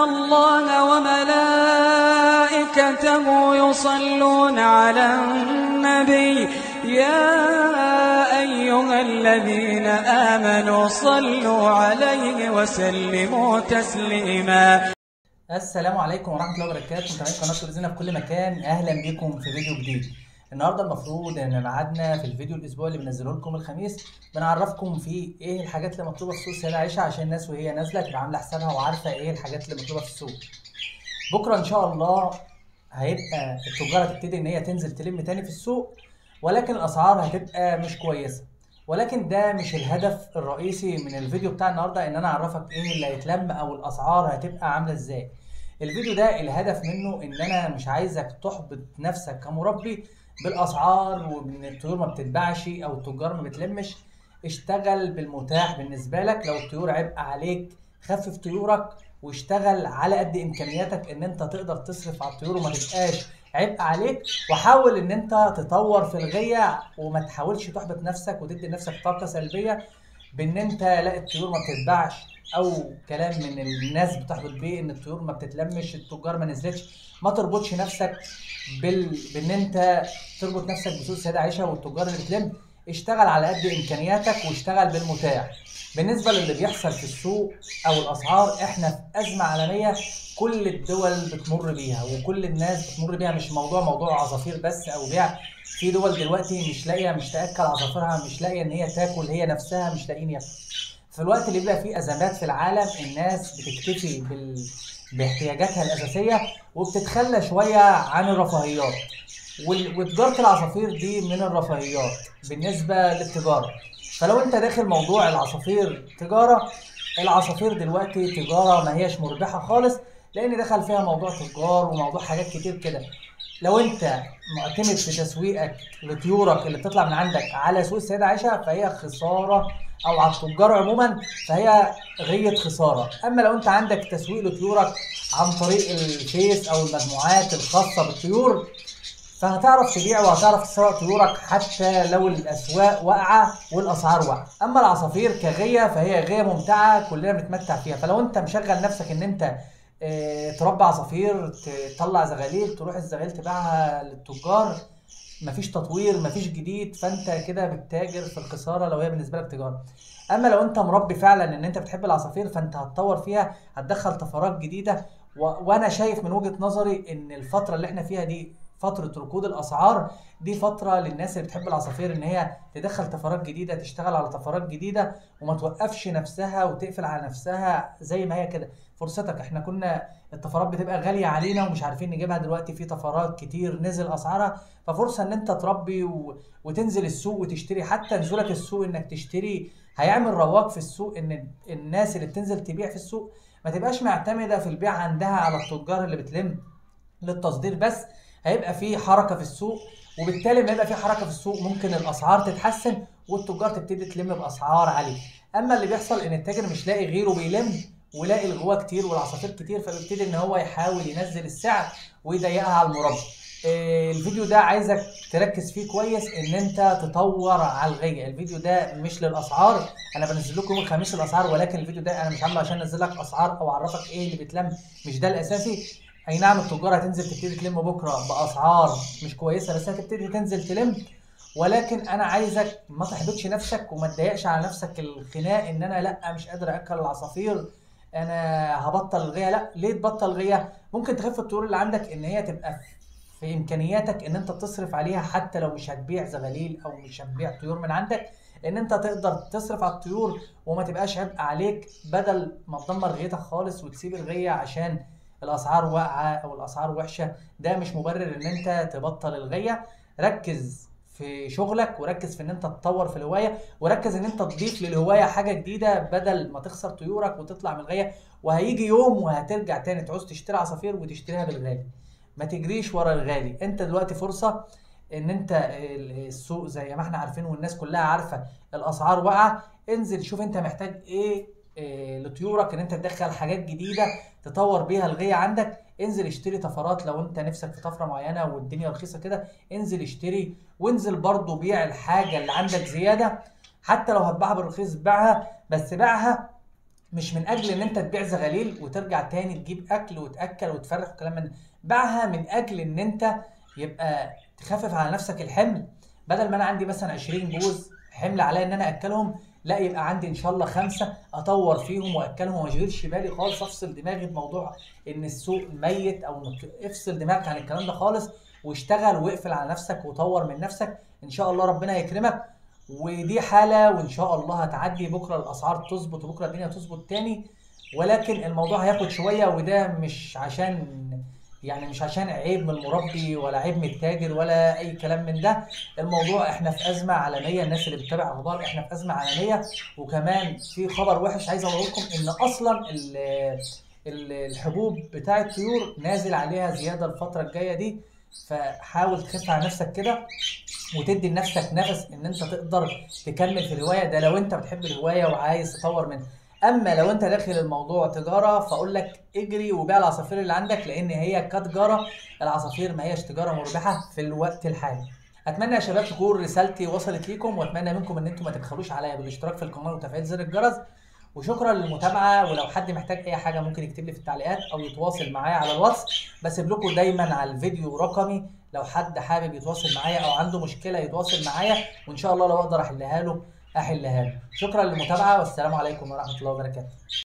الله وملائكته يصلون على النبي يا أيها الذين آمنوا صلوا عليه وسلموا تسليما السلام عليكم ورحمه الله وبركاته متابعين قناه تلفزيون في كل مكان اهلا بكم في فيديو جديد النهارده المفروض ان ميعادنا في الفيديو الاسبوع اللي بنزله لكم الخميس بنعرفكم فيه ايه الحاجات اللي مطلوبه في سوق السيده عائشه عشان الناس وهي نازله تبقى عامله حسابها وعارفه ايه الحاجات اللي مطلوبه في السوق بكره ان شاء الله هيبقى التجار هتبتدي ان هي تنزل تلم تاني في السوق ولكن الاسعار هتبقى مش كويسه ولكن ده مش الهدف الرئيسي من الفيديو بتاع النهارده ان انا اعرفك ايه اللي هيتلم او الاسعار هتبقى عامله ازاي الفيديو ده الهدف منه ان انا مش عايزك تحبط نفسك كمربي بالاسعار وان الطيور ما بتتباعش او التجار ما بتلمش اشتغل بالمتاح بالنسبه لك لو الطيور عبء عليك خفف طيورك واشتغل على قد امكانياتك ان انت تقدر تصرف على الطيور وما تبقاش عبء عليك وحاول ان انت تطور في الغيه وما تحاولش تحبط نفسك وتدي لنفسك طاقه سلبيه بان انت لا الطيور ما بتتباعش او كلام من الناس بتحبط بيه ان الطيور ما بتتلمش التجار ما نزلتش ما تربطش نفسك بال... بان انت تربط نفسك بسوق السيده عائشه والتجار اللي بتلم اشتغل على قد امكانياتك واشتغل بالمتاح بالنسبه للي بيحصل في السوق او الاسعار احنا في ازمه عالميه كل الدول بتمر بيها وكل الناس بتمر بيها مش موضوع موضوع عصافير بس او بيع في دول دلوقتي مش لاقيه مش تاكل عصافيرها مش لاقيه ان هي تاكل هي نفسها مش لاقيين ياكلوا في الوقت اللي بيبقى فيه ازمات في العالم الناس بتكتفي بال... باحتياجاتها الاساسيه وبتتخلى شويه عن الرفاهيات وال- وتجاره العصافير دي من الرفاهيات بالنسبه للتجاره فلو انت داخل موضوع العصافير تجاره العصافير دلوقتي تجاره ما هياش مربحه خالص لان دخل فيها موضوع تجار وموضوع حاجات كتير كده لو انت معتمد في تسويقك لطيورك اللي بتطلع من عندك على سوق السيده عائشه فهي خساره او على التجار عموما فهي غيه خساره اما لو انت عندك تسويق لطيورك عن طريق الفيس او المجموعات الخاصه بالطيور فهتعرف تبيع وهتعرف تسوق طيورك حتى لو الاسواق واقعه والاسعار واقعه اما العصافير كغيه فهي غيه ممتعه كلنا بنتمتع فيها فلو انت مشغل نفسك ان انت آه، تربي عصافير تطلع زغاليل تروح الزغاليل تبيعها للتجار مفيش تطوير مفيش جديد فانت كده بتتاجر في الخساره لو هي بالنسبه لك تجاره اما لو انت مربي فعلا ان انت بتحب العصافير فانت هتطور فيها هتدخل طفرات جديده و... وانا شايف من وجهه نظري ان الفتره اللي احنا فيها دي فتره ركود الاسعار دي فتره للناس اللي بتحب العصافير ان هي تدخل طفرات جديده تشتغل على طفرات جديده وما توقفش نفسها وتقفل على نفسها زي ما هي كده فرصتك احنا كنا الطفرات بتبقى غاليه علينا ومش عارفين نجيبها دلوقتي في طفرات كتير نزل اسعارها ففرصه ان انت تربي و... وتنزل السوق وتشتري حتى نزولك السوق انك تشتري هيعمل رواج في السوق ان الناس اللي بتنزل تبيع في السوق ما تبقاش معتمده في البيع عندها على التجار اللي بتلم للتصدير بس هيبقى في حركه في السوق وبالتالي لما يبقى في حركه في السوق ممكن الاسعار تتحسن والتجار تبتدي تلم باسعار عاليه اما اللي بيحصل ان التاجر مش لاقي غيره بيلم ولاقي الغوا كتير والعصافير كتير فبيبتدي ان هو يحاول ينزل السعر ويضيقها على المربي آه، الفيديو ده عايزك تركز فيه كويس ان انت تطور على الغيه الفيديو ده مش للاسعار انا بنزل لكم يوم الخميس الاسعار ولكن الفيديو ده انا مش عامله عشان انزل لك اسعار او اعرفك ايه اللي بيتلم مش ده الاساسي اي نعم التجار هتنزل تبتدي تلم بكره باسعار مش كويسه بس هتبتدي تنزل تلم ولكن انا عايزك ما تحبطش نفسك وما تضايقش على نفسك الخناق ان انا لا مش قادر اكل العصافير انا هبطل الغيه لا ليه تبطل غيه ممكن تخف الطيور اللي عندك ان هي تبقى في امكانياتك ان انت تصرف عليها حتى لو مش هتبيع زغاليل او مش هتبيع طيور من عندك ان انت تقدر تصرف على الطيور وما تبقاش عبء عليك بدل ما تدمر غيتك خالص وتسيب الغيه عشان الاسعار واقعه او الاسعار وحشه ده مش مبرر ان انت تبطل الغيه ركز في شغلك وركز في ان انت تطور في الهوايه وركز ان انت تضيف للهوايه حاجه جديده بدل ما تخسر طيورك وتطلع من الغيه وهيجي يوم وهترجع تاني تعوز تشتري عصافير وتشتريها بالغالي ما تجريش ورا الغالي انت دلوقتي فرصه ان انت ال- السوق زي ما احنا عارفين والناس كلها عارفه الاسعار واقعه انزل شوف انت محتاج ايه إيه لطيورك ان انت تدخل حاجات جديده تطور بيها الغيه عندك انزل اشتري طفرات لو انت نفسك في طفره معينه والدنيا رخيصه كده انزل اشتري وانزل برضو بيع الحاجه اللي عندك زياده حتى لو هتباعها بالرخيص بيعها بس بيعها مش من اجل ان انت تبيع زغاليل وترجع تاني تجيب اكل وتاكل وتفرخ وكلام من ده. باعها من اجل ان انت يبقى تخفف على نفسك الحمل بدل ما انا عندي مثلا 20 جوز حمل عليا ان انا اكلهم لا يبقى عندي ان شاء الله خمسه اطور فيهم واكلهم وما اشغلش بالي خالص افصل دماغي بموضوع ان السوق ميت او انك افصل دماغك عن الكلام ده خالص واشتغل واقفل على نفسك وطور من نفسك ان شاء الله ربنا يكرمك ودي حاله وان شاء الله هتعدي بكره الاسعار تظبط وبكره الدنيا تظبط تاني ولكن الموضوع هياخد شويه وده مش عشان يعني مش عشان عيب من المربي ولا عيب من التاجر ولا اي كلام من ده الموضوع احنا في ازمه عالميه الناس اللي بتتابع اخبار احنا في ازمه عالميه وكمان في خبر وحش عايز اقول لكم ان اصلا ال- ال- الحبوب بتاع الطيور نازل عليها زياده الفتره الجايه دي فحاول تخف على نفسك كده وتدي لنفسك نفس ان انت تقدر تكمل في الهوايه ده لو انت بتحب الهوايه وعايز تطور منها اما لو انت داخل الموضوع تجاره فاقول لك اجري وبيع العصافير اللي عندك لان هي كتجاره العصافير ما هيش تجاره مربحه في الوقت الحالي اتمنى يا شباب تكون رسالتي وصلت ليكم واتمنى منكم ان انتم ما تبخلوش عليا بالاشتراك في القناه وتفعيل زر الجرس وشكرا للمتابعه ولو حد محتاج اي حاجه ممكن يكتب لي في التعليقات او يتواصل معايا على الواتس بسيب لكم دايما على الفيديو رقمي لو حد حابب يتواصل معايا او عنده مشكله يتواصل معايا وان شاء الله لو اقدر احلها له احلها له شكرا للمتابعه والسلام عليكم ورحمه الله وبركاته